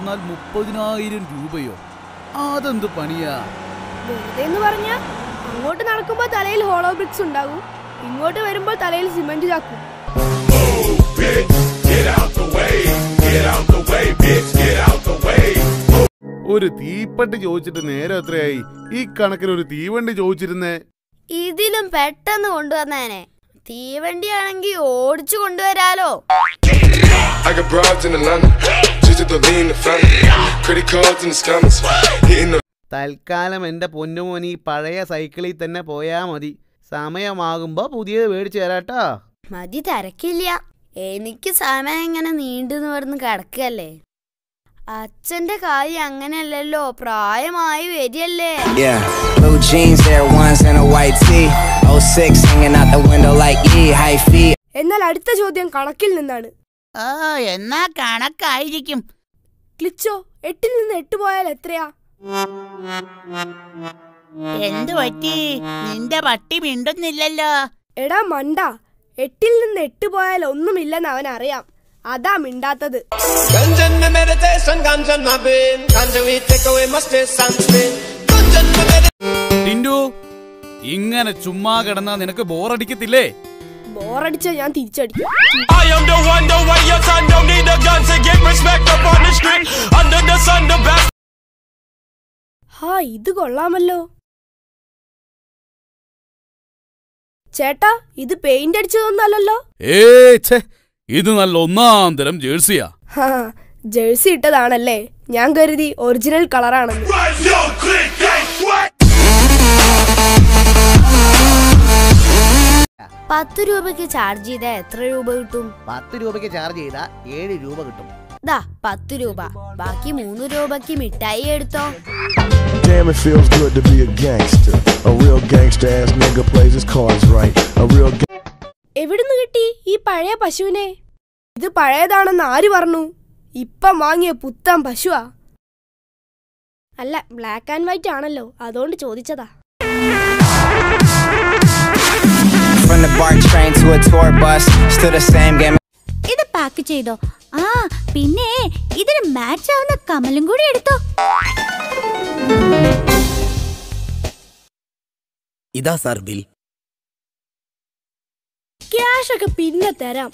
എന്നാൽ മുപ്പതിനായിരം രൂപയോ അതെന്ത് പണിയാ വെറുതെ എന്ന് പറഞ്ഞാ അങ്ങോട്ട് നടക്കുമ്പോൾ തലയിൽ ഹോളോ ബ്രിക്സ് ഉണ്ടാകും ഇങ്ങോട്ട് വരുമ്പോൾ തലയിൽ സിമന്റ് ചാക്കും ഒരു തീപ്പെട്ടി ചോദിച്ചിട്ട് നേരെ എത്രയായി ഈ കണക്കിന് ഒരു തീവണ്ടി ചോദിച്ചിരുന്നേ ഇതിലും പെട്ടെന്ന് കൊണ്ടുവന്നേനെ തീവണ്ടിയാണെങ്കി ഓടിച്ചു കൊണ്ടുവരാലോ I got broads in Atlanta, just to lean the family. Credit cards in the scammers, hitting the തൽക്കാലം എൻ്റെ പൊന്നുമോൻ ഈ പഴയ സൈക്കിളിൽ തന്നെ പോയാ മതി സമയമാകുമ്പോൾ പുതിയത് മേടിച്ചു തരാട്ടോ മതി തിരക്കില്ല എനിക്ക് സമയം ഇങ്ങനെ നീണ്ടു നിവർന്ന് കിടക്കല്ലേ അച്ഛന്റെ കാര്യം അങ്ങനെയല്ലല്ലോ പ്രായമായി വരികയല്ലേ Yeah, blue jeans, Air Ones, and a white tee. 06 hanging out the window like E, high feet. എന്നാൽ അടുത്ത ചോദ്യം കണക്കിൽ നിന്നാണ് ഓ എന്നാ കണക്കായിരിക്കും ക്ലിച്ചോ എട്ടിൽ നിന്ന് എട്ട് പോയാൽ എത്രയാ എന്തു പറ്റി നിന്റെ പട്ടി മിണ്ടുന്നില്ലല്ലോ എടാ മണ്ട എട്ടിൽ നിന്ന് എട്ട് പോയാൽ ഒന്നുമില്ലെന്ന് അവൻ അറിയാം അതാ മിണ്ടാത്തത് Ganja in my meditation, ganja in my brain. Ganja we take away my stress and strain. Ganja in my meditation. ടിൻഡു ഇങ്ങനെ ചുമ്മാ കിടന്നാ നിനക്ക് ബോറടിക്കത്തില്ലേ ബോറടിച്ച ഞാൻ തിരിച്ചടിക്കും I am the one, the way your son don't need a gun to get respect up on the street. Under the sun, the best. ഹാ ഇത് കൊള്ളാമല്ലോ ചേട്ടാ ഇത് പെയിന്റ് അടിച്ചതൊന്നല്ലല്ലോ ഏ ഛേ ഇത് നല്ല ഒന്നാം തരം ജേഴ്സിയാ ഹാ ജേഴ്സി ഇട്ടതാണല്ലേ ഞാൻ കരുതി ഒറിജിനൽ കളറാണെന്ന് Yo, click, gang, what? പത്ത് രൂപയ്ക്ക് ചാർജ് ചെയ്താൽ എത്ര രൂപ കിട്ടും പത്ത് രൂപയ്ക്ക് ചാർജ് ചെയ്താൽ ഏഴ് രൂപ കിട്ടും ദാ പത്ത് രൂപ ബാക്കി മൂന്ന് രൂപയ്ക്ക് മിഠായി എടുത്തോ Damn, it feels good to be a gangster. A real gangster ass nigga plays his cards right. A real ga- എവിടുന്ന് കിട്ടി ഈ പഴയ പശുവിനെ ഇത് പഴയതാണെന്ന് ആര് പറഞ്ഞു ഇപ്പം വാങ്ങിയ പുത്തൻ പശുവാ അല്ല ബ്ലാക്ക് ആൻഡ് വൈറ്റ് ആണല്ലോ അതുകൊണ്ട് ചോദിച്ചതാ From the BART train to a tour bus, still the same game. ഇത് പാക്ക് ചെയ്തോ ആ പിന്നെ ഇതിന് മാച്ച് ആവുന്ന കമലും കൂടി എടുത്തോ ഇതാ സാർ ബിൽ ക്യാഷ് ഒക്കെ പിന്നെ തരാം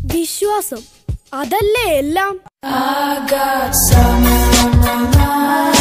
വിശ്വാസം അതല്ലേ എല്ലാം